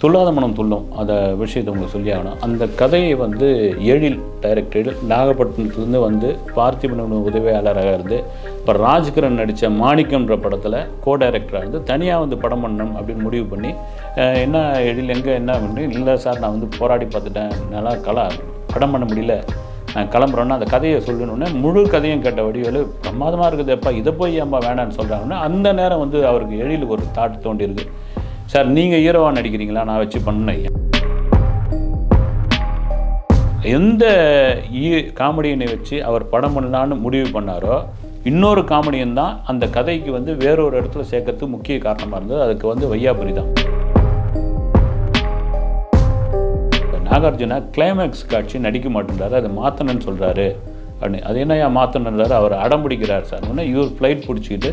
துல்லாத மனம் துள்ளும் அந்த விஷயத்தை உங்களுக்கு சொல்லி ஆகணும் அந்த கதையை வந்து எழில் டைரக்டர் நாகப்பட்டினத்துலேருந்து வந்து பார்த்திபன் உதவியாளராக இருந்து இப்போ ராஜ்கிரண் நடித்த மாணிக்கம்ன்ற படத்தில் கோ டைரக்டராக இருந்து தனியாக வந்து படம் பண்ணணும் அப்படின்னு முடிவு பண்ணி அஹ், என்ன எழில் எங்கே என்ன பண்ணி இல்லை சார் நான் வந்து போராடி பார்த்துட்டேன் நல்லா கலா படம் பண்ண முடியல நான் கிளம்புறேன்னா அந்த கதையை சொல்லணுன்னே முழு கதையும் கேட்ட வடிவேலு பிரமாதமாக இருக்குது எப்பா இதை போய் ஏன்பா வேணான்னு சொல்கிறாங்கன்னா அந்த நேரம் வந்து அவருக்கு எழிலுக்கு ஒரு தாட் தோண்டியிருக்கு சார் நீங்கள் ஹீரோவாக நடிக்கிறீங்களா நான் வச்சு பண்ணேன் எந்த ஈ- காமெடியனை வச்சு அவர் படம் பண்ணலான்னு முடிவு பண்ணாரோ இன்னொரு காமெடியன் தான் அந்த கதைக்கு வந்து வேறொரு இடத்துல சேர்க்கறதுக்கு முக்கிய காரணமாக இருந்தது அதுக்கு வந்து வையாபுரி தான் நாகார்ஜுனா கிளைமேக்ஸ் காட்சி நடிக்க மாட்டேன்றாரு அதை மாற்றணும்னு சொல்கிறாரு அப்படின்னு அது என்னையா மாற்றணுன்றாரு அவர் அடம் பிடிக்கிறார் சார் உடனே இவர் ஃப்ளைட் பிடிச்சிக்கிட்டு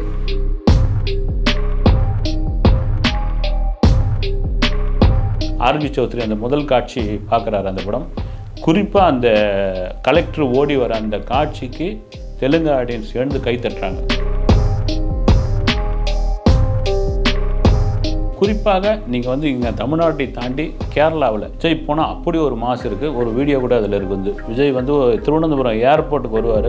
ஆர்பி சௌத்ரி அந்த முதல் காட்சி பார்க்குறாரு அந்த படம் குறிப்பாக அந்த கலெக்டர் ஓடி வர அந்த காட்சிக்கு தெலுங்கு ஆடியன்ஸ் எழுந்து கை தட்டுறாங்க குறிப்பாக நீங்கள் வந்து இங்கே தமிழ்நாட்டை தாண்டி கேரளாவில் விஜய் போனால் அப்படி ஒரு மாசு இருக்குது ஒரு வீடியோ கூட அதில் இருக்கு வந்து விஜய் வந்து திருவனந்தபுரம் ஏர்போர்ட்டுக்கு வருவார்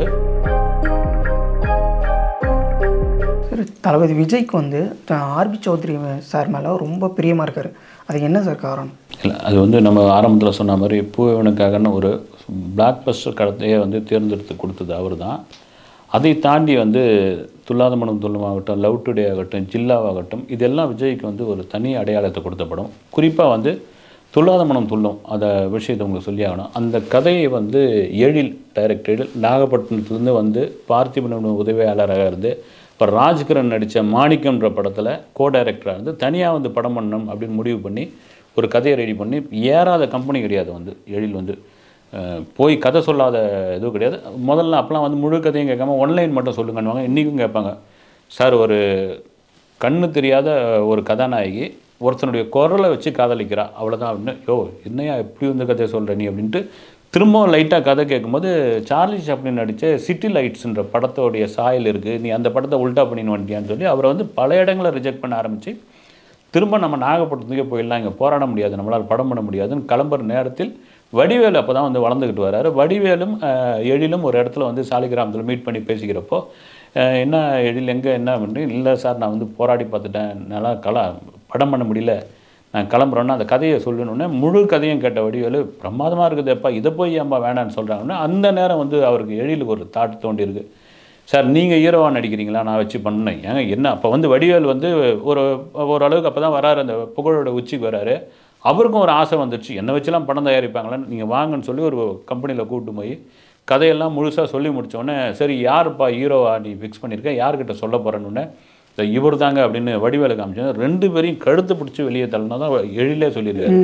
சார் தளபதி விஜய்க்கு வந்து த- ஆர்பி சௌத்ரி சார் மேலே ரொம்ப பிரியமாக இருக்கார் அது என்ன சார் காரணம் இல்லை அது வந்து நம்ம ஆரம்பத்தில் சொன்ன மாதிரி பூவனுக்காகன்னு ஒரு பிளாக் பஸ்டர் கடத்தையே வந்து தேர்ந்தெடுத்து கொடுத்தது அவர் தான் அதை தாண்டி வந்து துல்லாத மனம் துல்லும் ஆகட்டும் லவ் டுடே ஆகட்டும் ஜில்லாவாகட்டும் இதெல்லாம் விஜய்க்கு வந்து ஒரு தனி அடையாளத்தை கொடுத்த படம் குறிப்பாக வந்து துல்லாத மனம் துள்ளும் அந்த விஷயத்தை உங்களுக்கு சொல்லி ஆகணும் அந்த கதையை வந்து எழில் டைரக்டர் நாகப்பட்டினத்துலேருந்து வந்து பார்த்திபன் உதவியாளராக இருந்து இப்போ ராஜ்கிரண் நடித்த மாணிக்கம்ன்ற படத்தில் கோ டைரக்டராக இருந்து தனியாக வந்து படம் பண்ணணும் அப்படின்னு முடிவு பண்ணி ஒரு கதையை ரெடி பண்ணி ஏறாத கம்பெனி கிடையாது வந்து எழில் வந்து அஹ், போய் கதை சொல்லாத எதுவும் கிடையாது முதல்ல அப்போலாம் வந்து முழு கதையும் கேட்காம ஒன்லைன் மட்டும் சொல்லுங்கன்னுவாங்க இன்றைக்கும் கேட்பாங்க சார் ஒரு கண்ணு தெரியாத ஒரு கதாநாயகி ஒருத்தனுடைய குரலை வச்சு காதலிக்கிறா அவ்வளோதான் அப்படின்னு யோ என்னையா எப்படி வந்து கதையை சொல்கிற நீ அப்படின்ட்டு திரும்பவும் லைட்டாக கதை கேட்கும்போது சார்லி சாப்ளின் நடித்த சிட்டி லைட்ஸ்ன்ற படத்தோடைய சாயல் இருக்குது நீ அந்த படத்தை உல்டா பண்ணின்னு வந்துட்டியான்னு சொல்லி அவரை வந்து பல இடங்களை ரிஜெக்ட் பண்ண ஆரம்பித்து திரும்ப நம்ம நாகப்பட்டினத்துக்கே போயிடலாம் இங்கே போராட முடியாது நம்மளால் படம் பண்ண முடியாதுன்னு கிளம்புற நேரத்தில் வடிவேலு அப்போ தான் வந்து வளர்ந்துக்கிட்டு வராரு வடிவேலும் அஹ், எழிலும் ஒரு இடத்துல வந்து சாலிகிராமத்தில் மீட் பண்ணி பேசிக்கிறப்போ அஹ், என்ன எழில் எங்கே என்ன பண்ணுறேன் இல்லை சார் நான் வந்து போராடி பார்த்துட்டேன் நல்லா கலா படம் பண்ண முடியல நான் கிளம்புறேன்னா அந்த கதையை சொல்லணுன்னே முழு கதையும் கேட்ட வடிவேலு பிரமாதமாக இருக்குது எப்பா இதை போய் ஏன்பா வேணான்னு சொல்கிறாங்கன்னா அந்த நேரம் வந்து அவருக்கு எழிலுக்கு ஒரு தாட் தோண்டியிருக்கு சார் நீங்கள் ஹீரோவாக நடிக்கிறீங்களா நான் வச்சு பண்ணேன் ஏங்க என்ன அப்போ வந்து வடிவேல் வந்து ஒரு ஓரளவுக்கு அப்போ தான் வராரு அந்த புகழோட உச்சிக்கு வராரு அவருக்கும் ஒரு ஆசை வந்துடுச்சு என்னை வச்சுலாம் படம் தயாரிப்பாங்களான்னு நீங்கள் வாங்கன்னு சொல்லி ஒரு கம்பெனியில் கூப்பிட்டு போய் கதையெல்லாம் முழுசாக சொல்லி முடிச்ச உடனே சரி யாருப்பா ஹீரோவா நீ ஃபிக்ஸ் பண்ணியிருக்க யார்கிட்ட சொல்ல போகிறேன்னு இந்த இவர் தாங்க அப்படின்னு வடிவேலு காமிச்சோம் ரெண்டு பேரையும் கழுத்து பிடிச்சி வெளியே தள்ளனா தான் எழிலே சொல்லியிருக்காரு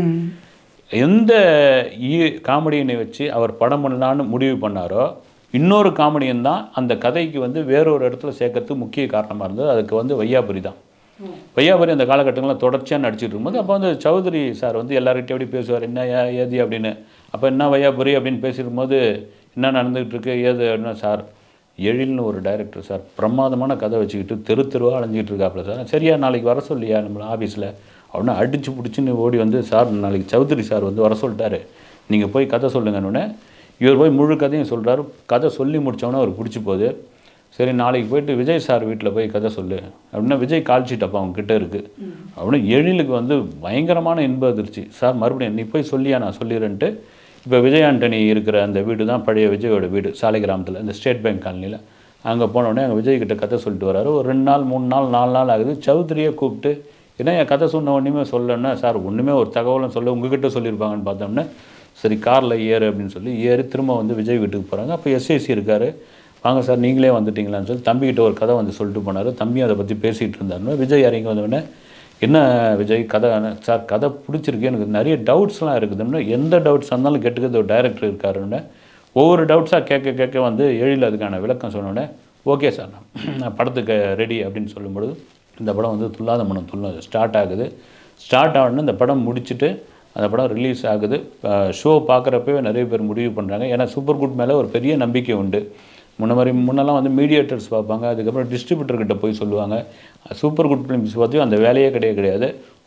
எந்த ஈ காமெடியனை வச்சு அவர் படம் பண்ணலான்னு முடிவு பண்ணாரோ இன்னொரு காமெடியன் தான் அந்த கதைக்கு வந்து வேறொரு இடத்துல சேர்க்கறதுக்கு முக்கிய காரணமாக இருந்தது அதுக்கு வந்து வையாபுரி தான் வையாபுரி அந்த காலகட்டங்களில் தொடர்ச்சியாக நடிச்சிட்டு இருக்கும்போது அப்போ வந்து சௌதரி சார் வந்து எல்லார்கிட்டயும் எப்படி பேசுவார் என்ன ஏ- ஏது அப்படின்னு அப்போ என்ன வையாபுரி அப்படின்னு பேசியிருக்கும்போது என்ன நடந்துகிட்டு இருக்கு ஏது என்ன சார் எழில்னு ஒரு டைரக்டர் சார் பிரமாதமான கதை வச்சுக்கிட்டு தெரு தெருவாக அலைஞ்சிக்கிட்டு இருக்காப்புல சார் சரியா நாளைக்கு வர சொல்லியா நம்ம ஆஃபீஸில் அவனை அடிச்சு பிடிச்சின்னு ஓடி வந்து சார் நாளைக்கு சௌத்ரி சார் வந்து வர சொல்லிட்டாரு நீங்கள் போய் கதை சொல்லுங்கன்னு இவர் போய் முழு கதையும் சொல்கிறாரு கதை சொல்லி முடித்தவொடனே அவர் பிடிச்சி போகுது சரி நாளைக்கு போயிட்டு விஜய் சார் வீட்டில் போய் கதை சொல்லு அப்படின்னா விஜய் கால் ஷீட் அப்போ அவங்க கிட்ட இருக்குது அப்படின்னா எழிலுக்கு வந்து பயங்கரமான இன்ப அதிர்ச்சி சார் மறுபடியும் நீ போய் சொல்லியா நான் சொல்லிடுறேன்ட்டு இப்போ விஜய் ஆண்டனி இருக்கிற அந்த வீடு தான் பழைய விஜயோட வீடு சாலை கிராமத்தில் இந்த ஸ்டேட் பேங்க் காலனியில் அங்கே போனோடனே அங்கே விஜய் கிட்ட கதை சொல்லிட்டு வராரு ஒரு ரெண்டு நாள் மூணு நாள் நாலு நாள் ஆகுது சௌத்ரியை கூப்பிட்டு என்ன என் கதை சொன்ன ஒன்றுமே சொல்லணும்னா சார் ஒன்றுமே ஒரு தகவலும் சொல்ல உங்ககிட்ட சொல்லியிருப்பாங்கன்னு பார்த்தோம்னா சரி காரில் ஏறு அப்படின்னு சொல்லி ஏறி திரும்ப வந்து விஜய் வீட்டுக்கு போகிறாங்க அப்போ எஸ்ஐசி இருக்கார் வாங்க சார் நீங்களே வந்துட்டீங்களான்னு சொல்லி தம்பிக்கிட்ட ஒரு கதை வந்து சொல்லிட்டு போனார் தம்பியும் அதை பற்றி பேசிகிட்டு இருந்தாருன்னு விஜய் இறங்கி வந்தோடனே என்ன விஜய் கதை சார் கதை பிடிச்சிருக்கு எனக்கு நிறைய டவுட்ஸ்லாம் இருக்குதுன்னு எந்த டவுட்ஸ் இருந்தாலும் கேட்டுக்கிறது ஒரு டைரக்டர் இருக்காருன்னு ஒவ்வொரு டவுட்ஸாக கேட்க கேட்க வந்து எழில் அதுக்கான விளக்கம் சொன்னோடனே ஓகே சார் நான் நான் படத்துக்கு ரெடி அப்படின்னு சொல்லும்பொழுது இந்த படம் வந்து துல்லாத மனம் துள்ள ஸ்டார்ட் ஆகுது ஸ்டார்ட் ஆகணுன்னு இந்த படம் முடிச்சுட்டு அந்த படம் ரிலீஸ் ஆகுது ஷோ பார்க்குறப்பவே நிறைய பேர் முடிவு பண்ணுறாங்க ஏன்னா சூப்பர் குட் மேலே ஒரு பெரிய நம்பிக்கை உண்டு முன்ன மாதிரி முன்னெல்லாம் வந்து மீடியேட்டர்ஸ் பார்ப்பாங்க அதுக்கப்புறம் distributor கிட்ட போய் சொல்லுவாங்க சூப்பர் குட் ஃபிலிம்ஸ் பார்த்து அந்த வேலையே கிடையாது கிடையாது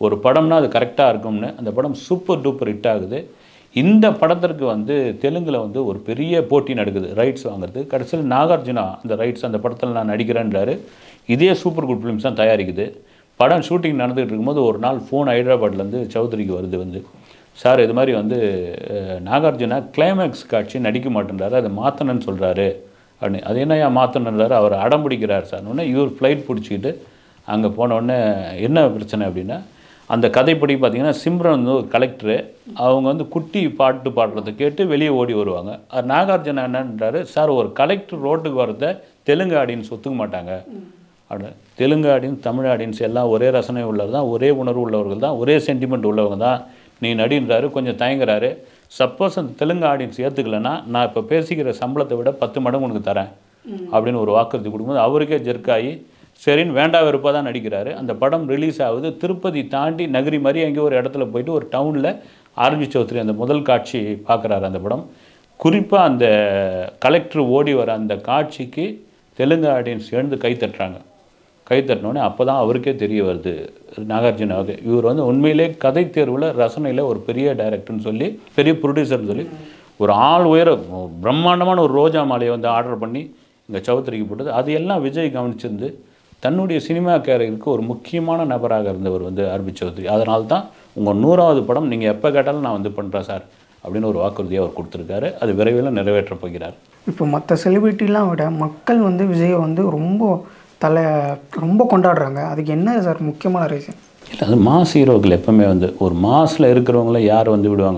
ஒரு படம்னா அது கரெக்டாக இருக்கும்னு அந்த படம் சூப்பர் டூப்பர் ஹிட் ஆகுது இந்த படத்திற்கு வந்து தெலுங்கில் வந்து ஒரு பெரிய போட்டி நடக்குது ரைட்ஸ் வாங்குறது கடைசியில் நாகார்ஜுனா அந்த ரைட்ஸ் அந்த படத்தில் நான் நடிக்கிறேன்றாரு இதே சூப்பர் குட் ஃபிலிம்ஸ் தான் தயாரிக்குது படம் ஷூட்டிங் நடந்துகிட்டு இருக்கும்போது ஒரு நாள் ஃபோன் ஹைதராபாத்லேருந்து சௌத்ரிக்கு வருது வந்து சார் இது மாதிரி வந்து அஹ், நாகார்ஜுனா கிளைமேக்ஸ் காட்சி நடிக்க மாட்டேன்றாரு அதை மாற்றணும்னு சொல்கிறாரு அப்படின்னு அது என்னையா மாற்றணுன்றாரு அவர் அடம் பிடிக்கிறார் சார் உடனே இவர் ஃப்ளைட் பிடிச்சிக்கிட்டு அங்கே உடனே என்ன பிரச்சனை அப்படின்னா அந்த கதைப்படி பார்த்தீங்கன்னா சிம்ரன் வந்து ஒரு கலெக்டரு அவங்க வந்து குட்டி பாட்டு பாடுறதை கேட்டு வெளியே ஓடி வருவாங்க அது நாகார்ஜுனா என்னன்றாரு சார் ஒரு கலெக்டர் ரோட்டுக்கு வரத தெலுங்கு ஆடியன்ஸ் ஒத்துக்க மாட்டாங்க அப்படின்னு தெலுங்கு ஆடியன்ஸ் தமிழ் ஆடியன்ஸ் எல்லாம் ஒரே ரசனை உள்ளவர் தான் ஒரே உணர்வு உள்ளவர்கள் தான் ஒரே சென்டிமெண்ட் உள்ளவங்க தான் நீ நடின்றாரு கொஞ்சம் தயங்குறாரு சப்போஸ் அந்த தெலுங்கு ஆடியன்ஸ் ஏற்றுக்கலைன்னா நான் இப்போ பேசிக்கிற சம்பளத்தை விட பத்து மடங்கு உனக்கு தரேன் அப்படின்னு ஒரு வாக்குறுதி கொடுக்கும்போது அவருக்கே ஜெர்க்காகி சரின்னு வேண்டா வெறுப்பாக தான் நடிக்கிறாரு அந்த படம் ரிலீஸ் ஆகுது திருப்பதி தாண்டி நகரி மாதிரி எங்கேயோ ஒரு இடத்துல போயிட்டு ஒரு டவுனில் ஆர்ஜி சௌத்ரி அந்த முதல் காட்சி பார்க்குறாரு அந்த படம் குறிப்பாக அந்த கலெக்டர் ஓடி வர அந்த காட்சிக்கு தெலுங்கு ஆடியன்ஸ் எழுந்து கை தட்டுறாங்க கை தட்டினோடனே அப்போ தான் அவருக்கே தெரிய வருது நாகார்ஜுனாவுக்கு இவர் வந்து உண்மையிலே கதை தேர்வில் ரசனையில் ஒரு பெரிய டைரக்டர்னு சொல்லி பெரிய ப்ரொடியூசர்னு சொல்லி ஒரு ஆள் உயர பிரம்மாண்டமான ஒரு ரோஜா மாலையை வந்து ஆர்டர் பண்ணி இங்கே சௌத்ரிக்கு போட்டது அது எல்லாம் விஜய் கவனிச்சிருந்து தன்னுடைய சினிமா கேரியருக்கு ஒரு முக்கியமான நபராக இருந்தவர் வந்து ஆர்பி சௌத்ரி அதனால தான் உங்கள் நூறாவது படம் நீங்கள் எப்போ கேட்டாலும் நான் வந்து பண்ணுறேன் சார் அப்படின்னு ஒரு வாக்குறுதியை அவர் கொடுத்துருக்காரு அது விரைவில் நிறைவேற்றப் போகிறார் இப்போ மற்ற செலிபிரிட்டிலாம் விட மக்கள் வந்து விஜயை வந்து ரொம்ப தலை ரொம்ப கொண்டாடுறாங்க அதுக்கு என்ன சார் முக்கியமான ரீசன் இல்லை அது மாஸ் ஹீரோக்கள் எப்பவுமே வந்து ஒரு மாஸில் இருக்கிறவங்கள யார் வந்து விடுவாங்க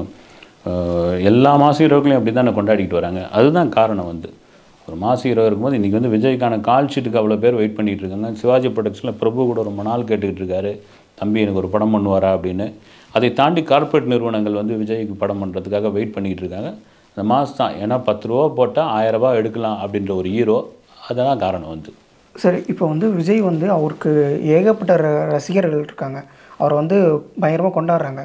அஹ் எல்லா மாஸ் ஹீரோக்களையும் அப்படி தானே கொண்டாடிக்கிட்டு வராங்க அதுதான் காரணம் வந்து ஒரு மாஸ் ஹீரோ இருக்கும்போது இன்றைக்கி வந்து விஜய்க்கான கால் ஷீட்டுக்கு அவ்வளோ பேர் வெயிட் பண்ணிகிட்டு இருக்காங்க சிவாஜி ப்ரொடக்ஷனில் பிரபு கூட ரொம்ப நாள் கேட்டுக்கிட்டு இருக்காரு தம்பி எனக்கு ஒரு படம் பண்ணுவாரா அப்படின்னு அதை தாண்டி கார்ப்பரேட் நிறுவனங்கள் வந்து விஜய்க்கு படம் பண்ணுறதுக்காக வெயிட் பண்ணிக்கிட்டு இருக்காங்க அந்த மாஸ் தான் ஏன்னா பத்து ரூபா போட்டால் ஆயிரம் ரூபாய் எடுக்கலாம் அப்படின்ற ஒரு ஹீரோ அதெல்லாம் காரணம் வந்து சரி இப்போ வந்து விஜய் வந்து அவருக்கு ஏகப்பட்ட ர- ரசிகர்கள் இருக்காங்க அவரை வந்து பயங்கரமாக கொண்டாடுறாங்க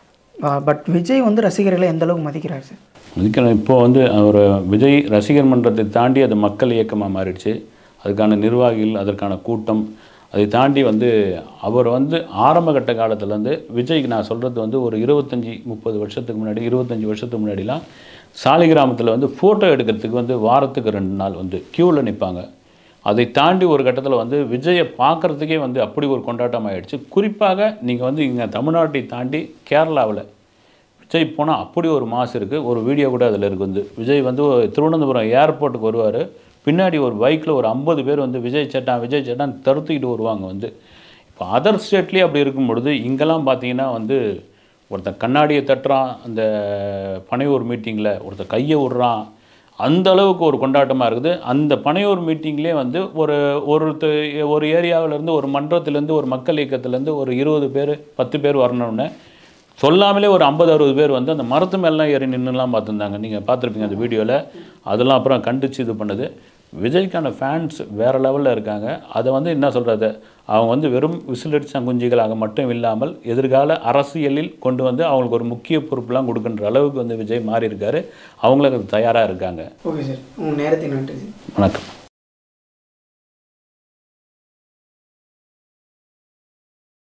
பட் விஜய் வந்து ரசிகர்களை எந்த அளவுக்கு மதிக்கிறார் சார் அதுக்கு இப்போ வந்து அவர் விஜய் ரசிகர் மன்றத்தை தாண்டி அது மக்கள் இயக்கமாக மாறிடுச்சு அதுக்கான நிர்வாகிகள் அதற்கான கூட்டம் அதை தாண்டி வந்து அவர் வந்து ஆரம்ப கட்ட காலத்துலேருந்து விஜய்க்கு நான் சொல்கிறது வந்து ஒரு இருபத்தஞ்சி முப்பது வருஷத்துக்கு முன்னாடி இருபத்தஞ்சி வருஷத்துக்கு முன்னாடிலாம் சாலிகிராமத்தில் வந்து ஃபோட்டோ எடுக்கிறதுக்கு வந்து வாரத்துக்கு ரெண்டு நாள் வந்து க்யூவில் நிற்பாங்க அதை தாண்டி ஒரு கட்டத்தில் வந்து விஜயை பார்க்குறதுக்கே வந்து அப்படி ஒரு கொண்டாட்டம் ஆயிடுச்சு குறிப்பாக நீங்கள் வந்து இங்கே தமிழ்நாட்டை தாண்டி கேரளாவில் விஜய் போனால் அப்படி ஒரு மாஸ் இருக்குது ஒரு வீடியோ கூட அதில் இருக்குது வந்து விஜய் வந்து ஒரு திருவனந்தபுரம் ஏர்போர்ட்டுக்கு வருவார் பின்னாடி ஒரு பைக்கில் ஒரு ஐம்பது பேர் வந்து விஜய் சட்டான் விஜய் சட்டான் தருத்திக்கிட்டு வருவாங்க வந்து இப்போ அதர் ஸ்டேட்லேயே அப்படி இருக்கும் பொழுது இங்கெல்லாம் பார்த்தீங்கன்னா வந்து ஒருத்தன் கண்ணாடியை தட்டுறான் அந்த பனையூர் மீட்டிங்கில் ஒருத்தன் கையை விடுறான் அந்த அளவுக்கு ஒரு கொண்டாட்டமாக இருக்குது அந்த பனையூர் மீட்டிங்லேயே வந்து ஒரு ஒருத்த ஒரு ஏரியாவிலேருந்து ஒரு மன்றத்திலேருந்து ஒரு மக்கள் இயக்கத்துலேருந்து ஒரு இருபது பேர் பத்து பேர் வரணும்னு சொல்லாமலே ஒரு ஐம்பது அறுபது பேர் வந்து அந்த மரத்து மேலாம் ஏறி நின்றுலாம் பார்த்துருந்தாங்க நீங்கள் பார்த்துருப்பீங்க அந்த வீடியோவில் அதெல்லாம் அப்புறம் கண்டிச்சு இது பண்ணுது விஜய்க்கான ஃபேன்ஸ் வேறு லெவலில் இருக்காங்க அதை வந்து என்ன சொல்கிறது அவங்க வந்து வெறும் விசிலடி சங்குஞ்சிகளாக மட்டும் இல்லாமல் எதிர்கால அரசியலில் கொண்டு வந்து அவங்களுக்கு ஒரு முக்கிய பொறுப்புலாம் கொடுக்கின்ற அளவுக்கு வந்து விஜய் மாறி இருக்காரு அவங்களுக்கு அது தயாராக இருக்காங்க ஓகே சார் உங்கள் நேரத்தை நன்றி சார் வணக்கம்